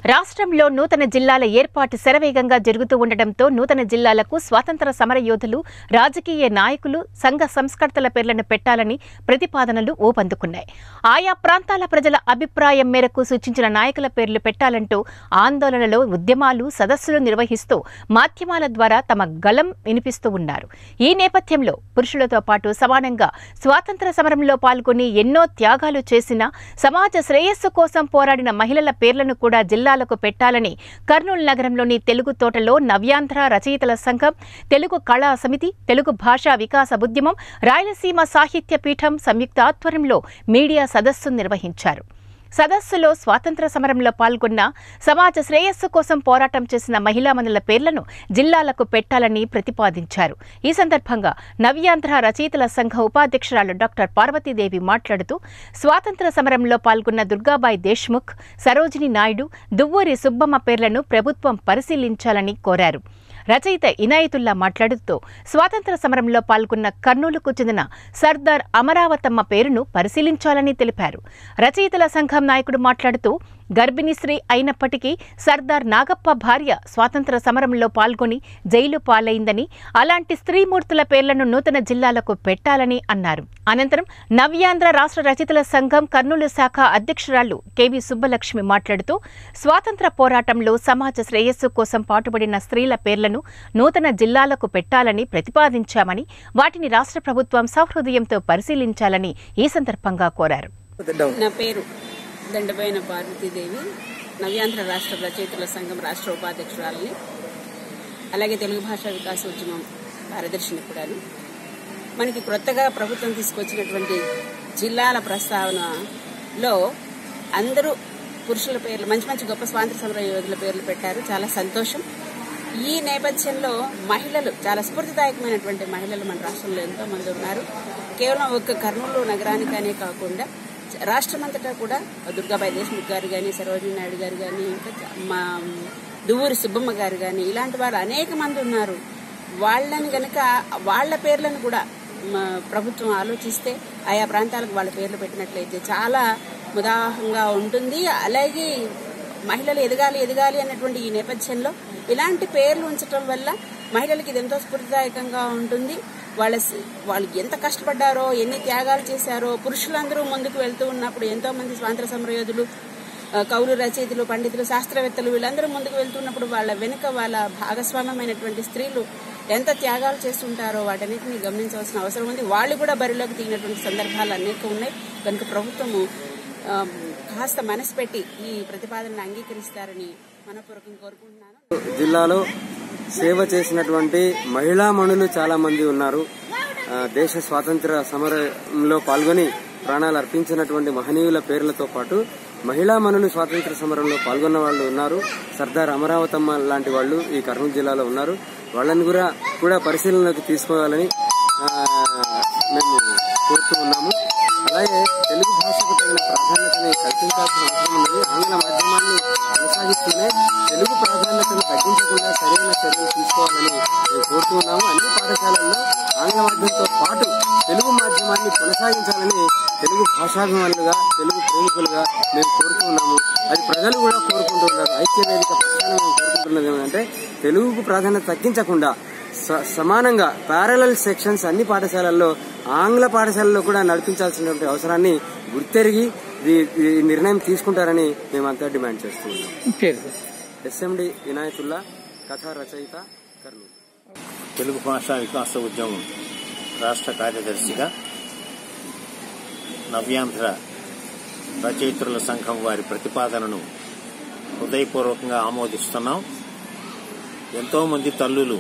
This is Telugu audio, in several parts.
రాష్ట్రంలో నూతన జిల్లాల ఏర్పాటు శరవేగంగా జరుగుతూ ఉండటంతో నూతన జిల్లాలకు స్వాతంత్ర సమరయోధులు రాజకీయ నాయకులు సంఘ సంస్కర్తల పేర్లను పెట్టాలని ప్రతిపాదనలు ఊపందుకున్నాయి ఆయా ప్రాంతాల ప్రజల అభిప్రాయం మేరకు సూచించిన నాయకుల పేర్లు పెట్టాలంటూ ఆందోళనలో ఉద్యమాలు సదస్సులు నిర్వహిస్తూ మాధ్యమాల ద్వారా తమ గలం వినిపిస్తూ ఉన్నారు ఈ నేపథ్యంలో పురుషులతో పాటు సమానంగా స్వాతంత్ర సమరంలో పాల్గొని ఎన్నో త్యాగాలు చేసిన సమాజ శ్రేయస్సు కోసం పోరాడిన మహిళల పేర్లను కూడా జిల్లాలకు పెట్టాలని కర్నూలు నగరంలోని తెలుగు తోటలో నవ్యాంధ్ర రచయితల సంఘం తెలుగు కళా సమితి తెలుగు భాషా వికాస ఉద్యమం రాయలసీమ సాహిత్య పీఠం సంయుక్త ఆధ్వర్యంలో మీడియా సదస్సు నిర్వహించారు సదస్సులో స్వాతంత్ర సమరంలో పాల్గొన్న సమాజ శ్రేయస్సు కోసం పోరాటం చేసిన మహిళామణుల పేర్లను జిల్లాలకు పెట్టాలని ప్రతిపాదించారు ఈ సందర్భంగా నవ్యాంధ్ర రచయితల సంఘ ఉపాధ్యక్షురాలు డాక్టర్ పార్వతీదేవి మాట్లాడుతూ స్వాతంత్ర సమరంలో పాల్గొన్న దుర్గాబాయి దేశ్ముఖ్ సరోజిని నాయుడు దువ్వూరి సుబ్బమ్మ పేర్లను ప్రభుత్వం పరిశీలించాలని కోరారు రచయిత ఇనాయతుల్లా మాట్లాడుతూ స్వాతంత్ర సమరంలో పాల్గొన్న కర్నూలుకు చెందిన సర్దార్ అమరావతమ్మ పేరును పరిశీలించాలని తెలిపారు రచయితల సంఘం నాయకుడు మాట్లాడుతూ గర్భిణీ స్త్రీ అయినప్పటికీ సర్దార్ నాగప్ప భార్య స్వాతంత్ర సమరంలో పాల్గొని జైలు పాలైందని అలాంటి స్త్రీమూర్తుల పేర్లను నూతన జిల్లాలకు పెట్టాలని అన్నారు అనంతరం నవ్యాంధ్ర రాష్ట్ర రచయితల సంఘం కర్నూలు శాఖ అధ్యక్షురాలు కెవి సుబ్బలక్ష్మి మాట్లాడుతూ స్వాతంత్ర పోరాటంలో సమాజ శ్రేయస్సు కోసం పాటుపడిన స్త్రీల పేర్లను నూతన జిల్లాలకు పెట్టాలని ప్రతిపాదించామని వాటిని రాష్ట్ర ప్రభుత్వం సహృదయంతో పరిశీలించాలని ఈ సందర్భంగా కోరారు నా పేరు దండబోయిన పార్వతీదేవి నవ్యాంధ్ర రాష్ట్ర రచయితల సంఘం రాష్ట్ర ఉపాధ్యక్షురాలని అలాగే తెలుగు భాషా వికాస ఉద్యమం కార్యదర్శిని కూడాను మనకి క్రొత్తగా ప్రభుత్వం తీసుకొచ్చినటువంటి జిల్లాల ప్రస్తావనలో అందరూ పురుషుల పేర్లు మంచి మంచి గొప్ప స్వాతంత్ర సమర యోధుల పేర్లు పెట్టారు చాలా సంతోషం ఈ నేపథ్యంలో మహిళలు చాలా స్ఫూర్తిదాయకమైనటువంటి మహిళలు మన రాష్ట్రంలో ఎంతో మంది ఉన్నారు కేవలం ఒక్క కర్నూలు నగరానికనే కాకుండా రాష్ట్రమంతటా కూడా దుర్గాబాయి దేశ్ముఖ్ గారు కానీ సరోజిని నాయుడు గారు కానీ ఇంకా చా- మా దువ్వూరి సుబ్బమ్మ గారు కానీ ఇలాంటి వారు అనేక మంది ఉన్నారు వాళ్ళని గనక వాళ్ళ పేర్లను కూడా మా ప్రభుత్వం ఆలోచిస్తే ఆయా ప్రాంతాలకు వాళ్ళ పేర్లు పెట్టినట్లయితే చాలా ముదాహంగా ఉంటుంది అలాగే మహిళలు ఎదగాలి ఎదగాలి అన్నటువంటి ఈ నేపథ్యంలో ఇలాంటి పేర్లు ఉంచడం వల్ల మహిళలకి ఇది ఎంతో స్ఫూర్తిదాయకంగా ఉంటుంది వాళ్ళ స- వాళ్ళు ఎంత కష్టపడ్డారో ఎన్ని త్యాగాలు చేశారో పురుషులందరూ ముందుకు వెళ్తూ ఉన్నప్పుడు ఎంతో మంది స్వాతంత్ర సమరయోధులు ఆ, కవులు రచయితలు పండితులు శాస్త్రవేత్తలు వీళ్ళందరూ ముందుకు వెళ్తున్నప్పుడు వాళ్ళ వెనుక వాళ్ళ భాగస్వామ్యమైనటువంటి స్త్రీలు ఎంత త్యాగాలు చేస్తుంటారో వాటన్నిటిని గమనించవలసిన అవసరం ఉంది వాళ్ళు కూడా బరిలోకి దిగినటువంటి సందర్భాలు అనేక ఉన్నాయి కనుక ప్రభుత్వము ఆ, కాస్త మనసు పెట్టి ఈ ప్రతిపాదనను అంగీకరిస్తారని మనపూర్వకంగా కోరుకుంటున్నాను జిల్లాలో సేవ చేసినటువంటి మహిళామణులు చాలా మంది ఉన్నారు ఆ, దేశ స్వాతంత్ర సమరంలో పాల్గొని ప్రాణాలు అర్పించినటువంటి మహనీయుల పేర్లతో పాటు మహిళామణులు స్వాతంత్ర సమరంలో పాల్గొన్న వాళ్ళు ఉన్నారు సర్దార్ అమరావతమ్మ లాంటి వాళ్ళు ఈ కర్నూలు జిల్లాలో ఉన్నారు వాళ్ళని కూడా కూడా పరిశీలనలోకి తీసుకోవాలని ఆ, మేము కోరుతూ ఉన్నాము అలాగే తెలుగు భాషకు తగిన ప్రాధాన్యతని కల్పించాల్సిన అవసరం ఉన్నది ఆంగ్ల మాధ్యమాన్ని కొనసాగిస్తూనే తెలుగు ప్రాధాన్యతను తగ్గించకుండా సరైన చర్యలు తీసుకోవాలని మేము కోరుతూ ఉన్నాము అన్ని పాఠశాలల్లో ఆంగ్ల మాధ్యమంతో పాటు తెలుగు మాధ్యమాన్ని కొనసాగించాలని తెలుగు భాషాభిమానులుగా తెలుగు ప్రేమికులుగా మేము కోరుతూ ఉన్నాము అది ప్రజలు కూడా కోరుకుంటూ ఉన్నారు ఐక్య వేదిక ప్రస్థానం మేము కోరుకుంటున్నది ఏమంటే తెలుగుకు ప్రాధాన్యత తగ్గించకుండా స- సమానంగా పారలల్ సెక్షన్స్ అన్ని పాఠశాలల్లో ఆంగ్ల పాఠశాలల్లో కూడా నడిపించాల్సినటువంటి అవసరాన్ని గుర్తెరిగి ఈ- ఈ నిర్ణయం తీసుకుంటారని మేమంతా డిమాండ్ చేస్తున్నాం ఎస్ఎండి వినాయకుల్లా కథా రచయిత కర్నూలు తెలుగు భాషా వికాస ఉద్యమం రాష్ట్ర కార్యదర్శిగా నవ్యాంధ్ర రచయిత్రుల సంఘం వారి ప్రతిపాదనను హృదయపూర్వకంగా ఆమోదిస్తున్నాం ఎంతో మంది తల్లులు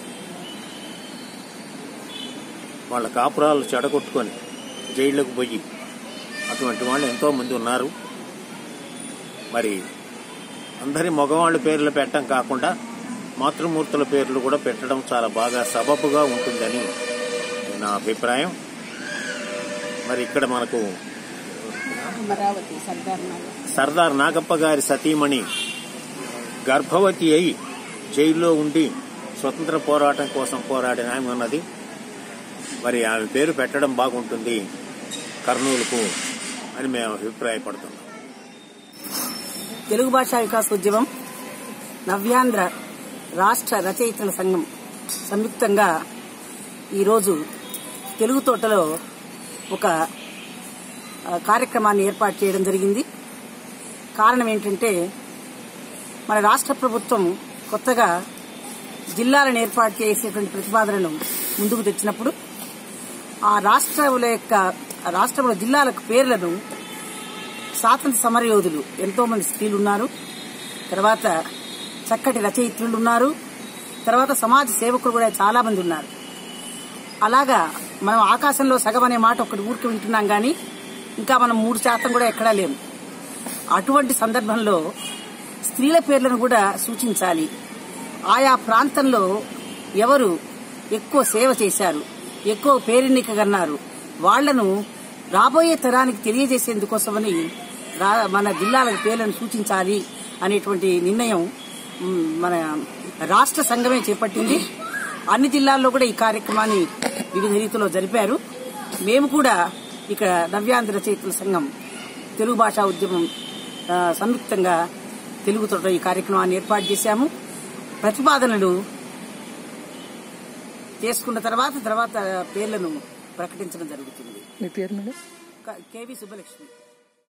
వాళ్ళ కాపురాలు చెడగొట్టుకొని జైళ్లకు పోయి అటువంటి వాళ్ళు ఎంతో మంది ఉన్నారు మరి అందరి మగవాళ్ళ పేర్లు పెట్టడం కాకుండా మాతృమూర్తుల పేర్లు కూడా పెట్టడం చాలా బాగా సబబుగా ఉంటుందని నా అభిప్రాయం మరి ఇక్కడ మనకు అమరావతి సర్దార్ నగర్ సర్దార్ నాగప్ప గారి సతీమణి గర్భవతి అయి జైల్లో ఉండి స్వతంత్ర పోరాటం కోసం పోరాడిన ఆమె ఉన్నది మరి ఆమె పేరు పెట్టడం బాగుంటుంది కర్నూలుకు అని మేము అభిప్రాయపడుతున్నాం తెలుగు భాషా వికాస ఉద్యమం నవ్యాంధ్ర రాష్ట్ర రచయితల సంఘం సంయుక్తంగా ఈరోజు తెలుగు తోటలో ఒక ఆ, కార్యక్రమాన్ని ఏర్పాటు చేయడం జరిగింది కారణం ఏంటంటే మన రాష్ట్ర ప్రభుత్వం కొత్తగా జిల్లాలను ఏర్పాటు చేసేటువంటి ప్రతిపాదనను ముందుకు తెచ్చినప్పుడు ఆ రాష్ట్రాల యొక్క ఆ రాష్ట్రంలో జిల్లాలకు పేర్లను స్వాతంత్ర సమరయోధులు ఎంతో మంది స్త్రీలు ఉన్నారు తర్వాత చక్కటి రచయిత్రులు ఉన్నారు తర్వాత సమాజ సేవకులు కూడా చాలా మంది ఉన్నారు అలాగా మనం ఆకాశంలో సగం అనే మాట ఒకటి ఊరికి వింటున్నాం కానీ ఇంకా మనం మూడు శాతం కూడా ఎక్కడా లేము అటువంటి సందర్భంలో స్త్రీల పేర్లను కూడా సూచించాలి ఆయా ప్రాంతంలో ఎవరు ఎక్కువ సేవ చేశారు ఎక్కువ పేరెన్నికగన్నారు వాళ్లను రాబోయే తరానికి తెలియజేసేందుకోసమని రా- మన జిల్లాల పేర్లను సూచించాలి అనేటువంటి నిర్ణయం మ్, మన రాష్ట్ర సంఘమే చేపట్టింది అన్ని జిల్లాల్లో కూడా ఈ కార్యక్రమాన్ని వివిధ రీతిలో జరిపారు మేము కూడా ఇక్కడ నవ్యాంధ్ర రచయితల సంఘం తెలుగు భాషా ఉద్యమం ఆ, సంయుక్తంగా తెలుగుతో ఈ కార్యక్రమాన్ని ఏర్పాటు చేశాము ప్రతిపాదనలు చేసుకున్న తర్వాత తర్వాత పేర్లను ప్రకటించడం జరుగుతుంది మీ పేరు మేడం కేవి సుబ్బలక్ష్మి